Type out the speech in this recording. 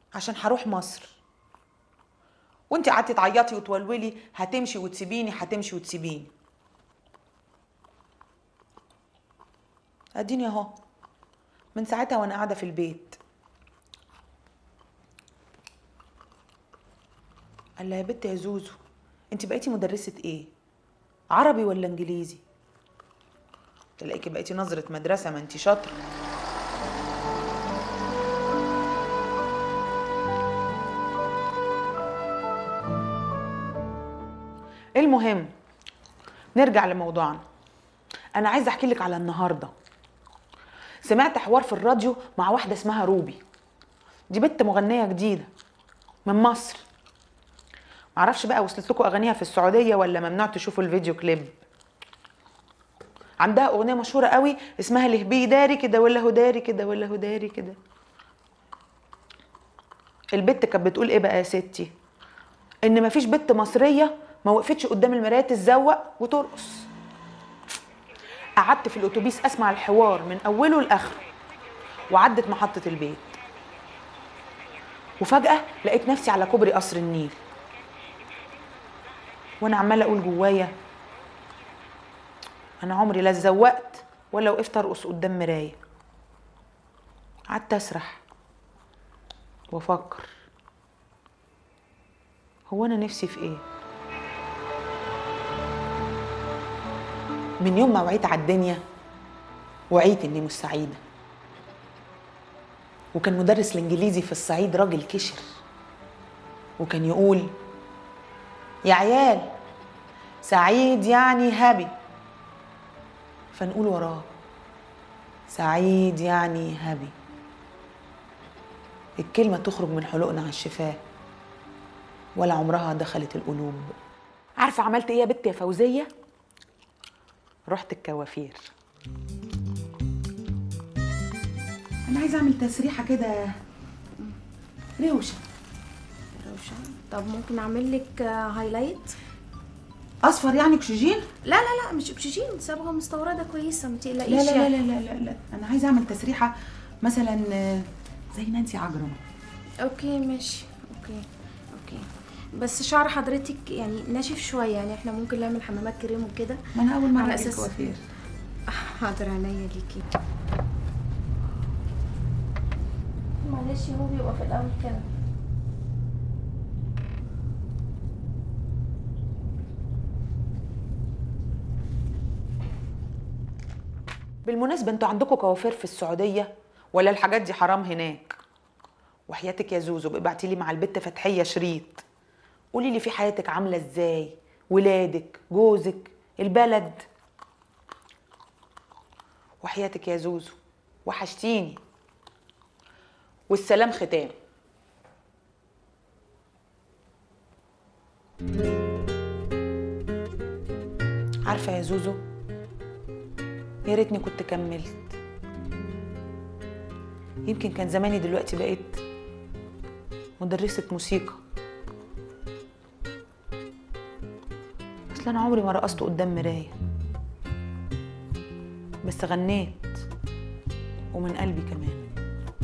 عشان هروح مصر وانت قعدتي تعيطي وتولولي هتمشي وتسيبيني هتمشي وتسيبيني اديني اهو من ساعتها وانا قاعده في البيت قال لها يا بنت يا زوزو انت بقيتي مدرسه ايه عربي ولا انجليزي تلاقيكي بقيتي نظره مدرسه ما انت شاطره المهم نرجع لموضوعنا انا عايزه احكي لك على النهارده سمعت حوار في الراديو مع واحده اسمها روبي دي بنت مغنيه جديده من مصر معرفش بقى وصلت لكم اغانيها في السعوديه ولا ممنوع تشوفوا الفيديو كليب عندها اغنيه مشهوره قوي اسمها لهبي داري كده ولا هو داري كده ولا هو داري كده البت كانت بتقول ايه بقى يا ستي ان مفيش بنت مصريه ما وقفتش قدام المرايه تتزوق وترقص قعدت في الاتوبيس اسمع الحوار من اوله لاخره وعدت محطه البيت وفجاه لقيت نفسي على كوبري قصر النيل وانا عماله اقول جوايا انا عمري لا اتزوقت ولا وقفت ارقص قدام مرايه قعدت اسرح وافكر هو انا نفسي في ايه من يوم ما وعيت على الدنيا وعيت اني مش سعيده وكان مدرس الانجليزي في الصعيد راجل كشر وكان يقول يا عيال سعيد يعني هابي فنقول وراه سعيد يعني هابي الكلمة تخرج من حلقنا على الشفاه ولا عمرها دخلت القلوب عارفة عملت ايه يا بت يا فوزية؟ رحت الكوافير أنا عايزة أعمل تسريحة كده روشة روشة طب ممكن اعمل لك آه، هايلايت أصفر يعني أكسجين؟ لا لا لا مش اكسجين صبغه مستورده كويسه ما لا تقلقيش لا لا يعني. لا لا لا, لا. أنا عايزة أعمل تسريحة مثلا آه، زي نانسي عجرم اوكي ماشي اوكي اوكي بس شعر حضرتك يعني ناشف شويه يعني احنا ممكن نعمل حمامات كريم وكده ما أنا أول مرة على أجي أساس- الكوافير حاضر عينيا ليكي معلش هو بيبقى في الاول كده بالمناسبة انتوا عندكم كوافير في السعودية ولا الحاجات دي حرام هناك؟ وحياتك يا زوزو ابعتي لي مع البت فتحية شريط قولي لي في حياتك عاملة ازاي؟ ولادك، جوزك، البلد وحياتك يا زوزو وحشتيني والسلام ختام عارفة يا زوزو يا ريتني كنت كملت يمكن كان زماني دلوقتي بقيت مدرسة موسيقى اصل انا عمري ما رقصت قدام مراية بس غنيت ومن قلبي كمان